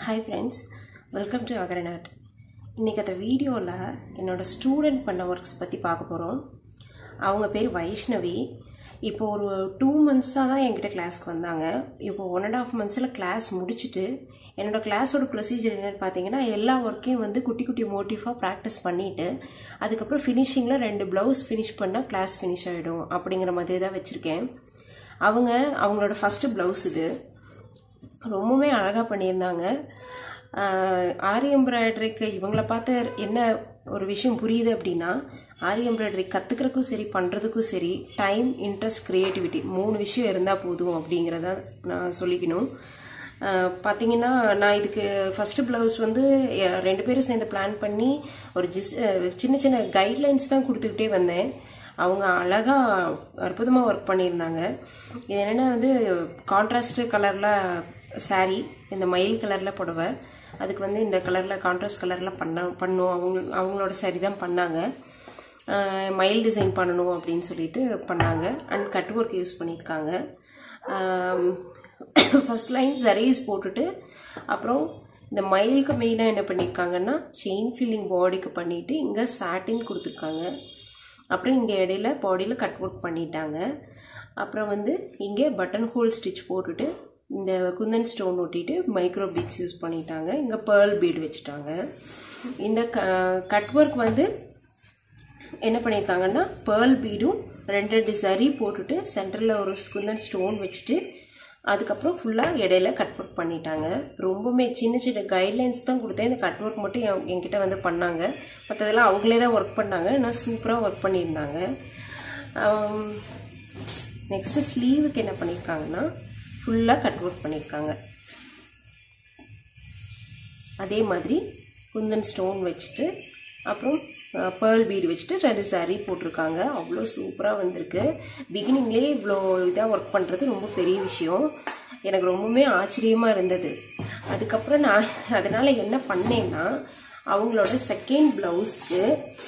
hi friends welcome to அகரநாட் இன்றைக்கி அந்த வீடியோவில் என்னோடய ஸ்டூடெண்ட் பண்ண ஒர்க்ஸ் பற்றி பார்க்க போகிறோம் அவங்க பேர் வைஷ்ணவி இப்போ ஒரு டூ மந்த்ஸாக தான் என்கிட்ட கிளாஸ்க்கு வந்தாங்க இப்போ ஒன் அண்ட் ஆஃப் மந்த்ஸில் கிளாஸ் முடிச்சுட்டு என்னோடய கிளாஸோட ப்ரொசீஜர் என்னென்னு பார்த்தீங்கன்னா எல்லா ஒர்க்கையும் வந்து குட்டி குட்டி மோட்டிஃபாக ப்ராக்டிஸ் பண்ணிவிட்டு அதுக்கப்புறம் ஃபினிஷிங்கில் ரெண்டு ப்ளவுஸ் ஃபினிஷ் பண்ணால் கிளாஸ் ஃபினிஷ் ஆகிடும் அப்படிங்கிற மாதிரி தான் வச்சுருக்கேன் அவங்க அவங்களோட ஃபஸ்ட்டு ப்ளவுஸ் இது ரொம்பவுமே அழகாக பண்ணியிருந்தாங்க ஆரி எம்ப்ராய்டரிக்கு இவங்கள பார்த்து என்ன ஒரு விஷயம் புரியுது அப்படின்னா ஆரி எம்ப்ராய்டரி கற்றுக்கிறதுக்கும் சரி பண்ணுறதுக்கும் சரி டைம் இன்ட்ரெஸ்ட் க்ரியேட்டிவிட்டி மூணு விஷயம் இருந்தால் போதும் அப்படிங்கிறத நான் சொல்லிக்கணும் பார்த்தீங்கன்னா நான் இதுக்கு ஃபஸ்ட்டு ப்ளவுஸ் வந்து ரெண்டு பேரும் சேர்ந்து பிளான் பண்ணி ஒரு ஜிஸ் சின்ன சின்ன கைட்லைன்ஸ் தான் கொடுத்துக்கிட்டே வந்தேன் அவங்க அழகாக அற்புதமாக ஒர்க் பண்ணியிருந்தாங்க இது என்னென்னா வந்து கான்ட்ராஸ்ட் கலரில் சாரீ இந்த மயில் கலரில் புடவை அதுக்கு வந்து இந்த கலரில் கான்ட்ராஸ்ட் கலரில் பண்ண பண்ணும் அவங்க அவங்களோட சாரி தான் பண்ணாங்க மயில் டிசைன் பண்ணணும் அப்படின்னு சொல்லிட்டு பண்ணாங்க அண்ட் கட் ஒர்க் யூஸ் பண்ணியிருக்காங்க ஃபஸ்ட் லைன் ஜரீஸ் போட்டுட்டு அப்புறம் இந்த மயிலுக்கு மெயினாக என்ன பண்ணியிருக்காங்கன்னா செயின் ஃபில்லிங் பாடிக்கு பண்ணிவிட்டு இங்கே சாட்டின் கொடுத்துருக்காங்க அப்புறம் இங்கே இடையில பாடியில் கட் ஒர்க் பண்ணிட்டாங்க அப்புறம் வந்து இங்கே பட்டன் ஹோல் ஸ்டிச் போட்டுட்டு இந்த குந்தன் ஸ்டோன் ஒட்டிட்டு மைக்ரோ பீட்ஸ் யூஸ் பண்ணிட்டாங்க இங்கே பேர்ல் பீட் வச்சுட்டாங்க இந்த க கட் ஒர்க் வந்து என்ன பண்ணியிருக்காங்கன்னா பேர்ல் பீடும் ரெண்டு ரெண்டு சரி போட்டுட்டு சென்டரில் ஒரு குந்தன் ஸ்டோன் வச்சுட்டு அதுக்கப்புறம் ஃபுல்லாக இடையில கட் ஒர்க் பண்ணிட்டாங்க ரொம்பவுமே சின்ன சின்ன கைட்லைன்ஸ் தான் கொடுத்தேன் இந்த கட் ஒர்க் மட்டும் என் என்கிட்ட வந்து பண்ணாங்க மற்றதெல்லாம் அவங்களே தான் ஒர்க் பண்ணாங்க நான் சூப்பராக ஒர்க் பண்ணியிருந்தாங்க நெக்ஸ்ட்டு ஸ்லீவுக்கு என்ன பண்ணியிருக்காங்கன்னா ஃபுல்லாக கட் ஒர்க் பண்ணியிருக்காங்க அதே மாதிரி குந்தன் ஸ்டோன் வச்சுட்டு அப்புறம் பேர்ல் பீடு வச்சுட்டு ரெண்டு சாரீ போட்டிருக்காங்க அவ்வளோ சூப்பராக வந்திருக்கு பிகினிங்லேயே இவ்வளோ இதாக ஒர்க் பண்ணுறது ரொம்ப பெரிய விஷயம் எனக்கு ரொம்பவுமே ஆச்சரியமாக இருந்தது அதுக்கப்புறம் நான் அதனால் என்ன பண்ணேன்னா அவங்களோட செகண்ட் ப்ளவுஸ்க்கு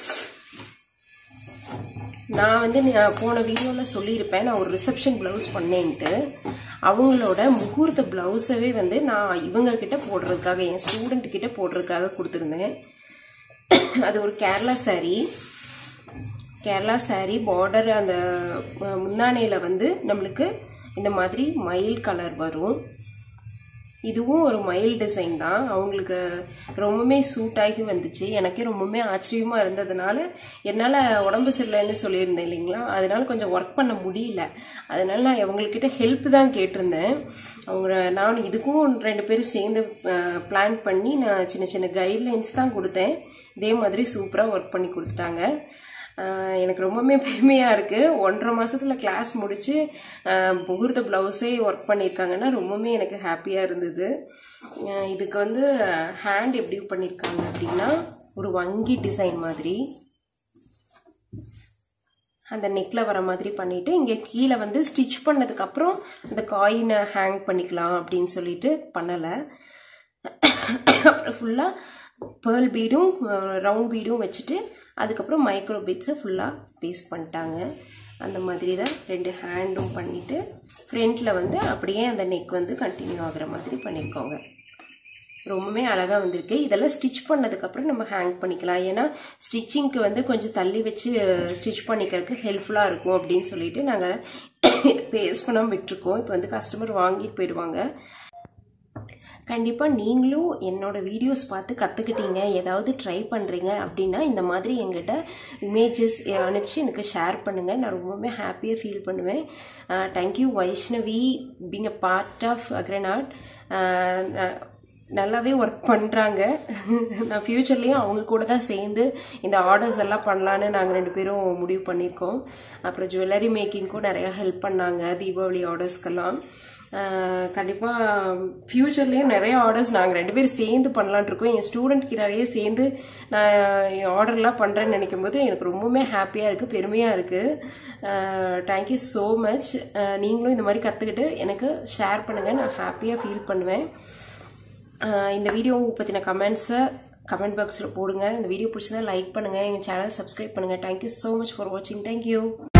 நான் வந்து போன வீடியோவில் சொல்லியிருப்பேன் நான் ஒரு ரிசப்ஷன் ப்ளவுஸ் பண்ணேன்ட்டு அவங்களோட முகூர்த்த ப்ளவுஸவே வந்து நான் இவங்க கிட்ட போடுறதுக்காக என் ஸ்டூடெண்ட் கிட்ட போடுறதுக்காக கொடுத்துருந்தேன் அது ஒரு கேரளா சாரீ கேரளா சாரீ பார்டர் அந்த முந்தானையில் வந்து நம்மளுக்கு இந்த மாதிரி மயில் கலர் வரும் இதுவும் ஒரு மயில் டிசைன் தான் அவங்களுக்கு ரொம்பவுமே சூட் ஆகி வந்துச்சு எனக்கே ரொம்பவுமே ஆச்சரியமாக இருந்ததுனால என்னால் உடம்பு சரியில்லைன்னு சொல்லியிருந்தேன் இல்லைங்களா அதனால கொஞ்சம் ஒர்க் பண்ண முடியல அதனால நான் அவங்கக்கிட்ட ஹெல்ப் தான் கேட்டிருந்தேன் அவங்க நான் இதுக்கும் ரெண்டு பேரும் சேர்ந்து பிளான் பண்ணி நான் சின்ன சின்ன கைட்லைன்ஸ் தான் கொடுத்தேன் இதே மாதிரி சூப்பராக ஒர்க் பண்ணி கொடுத்துட்டாங்க எனக்கு ரொம்பவுமே பெருமையாக இருக்குது ஒன்றரை மாதத்தில் கிளாஸ் முடித்து முகூர்த்த ப்ளவுஸே ஒர்க் பண்ணியிருக்காங்கன்னா ரொம்பவுமே எனக்கு ஹாப்பியாக இருந்தது இதுக்கு வந்து ஹேண்ட் எப்படி பண்ணியிருக்காங்க அப்படின்னா ஒரு வங்கி டிசைன் மாதிரி அந்த நெக்கில் வர மாதிரி பண்ணிவிட்டு இங்கே கீழே வந்து ஸ்டிச் பண்ணதுக்கப்புறம் அந்த காயினை ஹேங் பண்ணிக்கலாம் அப்படின்னு சொல்லிட்டு பண்ணலை அப்புறம் ஃபுல்லாக பேர்ல் பீடும் ரவுண்ட் பீடும் வச்சுட்டு அதுக்கப்புறம் மைக்ரோ பீட்ஸை ஃபுல்லாக பேஸ்ட் பண்ணிட்டாங்க அந்த மாதிரி தான் ரெண்டு ஹேண்டும் பண்ணிவிட்டு ஃப்ரண்ட்டில் வந்து அப்படியே அந்த நெக் வந்து கண்டினியூ ஆகிற மாதிரி பண்ணியிருக்கோங்க ரொம்பவே அழகாக வந்திருக்கு இதெல்லாம் ஸ்டிச் பண்ணதுக்கப்புறம் நம்ம ஹேங் பண்ணிக்கலாம் ஏன்னா ஸ்டிச்சிங்க்கு வந்து கொஞ்சம் தள்ளி வச்சு ஸ்டிச் பண்ணிக்கிறதுக்கு ஹெல்ப்ஃபுல்லாக இருக்கும் அப்படின்னு சொல்லிட்டு நாங்கள் பேஸ் பண்ணாமல் விட்டுருக்கோம் இப்போ வந்து கஸ்டமர் வாங்கிட்டு போயிடுவாங்க கண்டிப்பாக நீங்களும் என்னோடய வீடியோஸ் பார்த்து கற்றுக்கிட்டீங்க ஏதாவது ட்ரை பண்ணுறீங்க அப்படின்னா இந்த மாதிரி எங்கிட்ட இமேஜஸ் அனுப்பிச்சு எனக்கு ஷேர் பண்ணுங்கள் நான் ரொம்பவுமே ஹாப்பியாக ஃபீல் பண்ணுவேன் thank you Vaishnavi being a part of அக்ரநாட் நல்லாவே ஒர்க் பண்ணுறாங்க நான் ஃப்யூச்சர்லேயும் அவங்க கூட தான் சேர்ந்து இந்த ஆர்டர்ஸ் எல்லாம் பண்ணலான்னு நாங்கள் ரெண்டு பேரும் முடிவு பண்ணியிருக்கோம் அப்புறம் ஜுவல்லரி மேக்கிங்க்கும் நிறையா ஹெல்ப் பண்ணாங்க தீபாவளி ஆர்டர்ஸ்க்கெல்லாம் கண்டிப்பாக ஃப்யூச்சர்லேயும் நிறைய ஆர்டர்ஸ் நாங்கள் ரெண்டு பேரும் சேர்ந்து பண்ணலான் இருக்கோம் என் ஸ்டூடெண்ட்க்கு நிறைய சேர்ந்து நான் ஆர்டர்லாம் பண்ணுறேன்னு நினைக்கும் போது எனக்கு ரொம்பவுமே ஹாப்பியாக இருக்குது பெருமையாக இருக்குது தேங்க்யூ ஸோ மச் நீங்களும் இந்த மாதிரி கற்றுக்கிட்டு எனக்கு ஷேர் பண்ணுங்கள் நான் ஹாப்பியாக ஃபீல் பண்ணுவேன் இந்த வீடியோ பற்றின கமெண்ட்ஸை கமெண்ட் பாக்ஸில் போடுங்க இந்த வீடியோ பிடிச்சதா லைக் பண்ணுங்கள் எங்கள் சேனல் சப்ஸ்கிரைப் பண்ணுங்கள் தேங்க்யூ ஸோ மச் ஃபார் வாட்சிங் தேங்க்யூ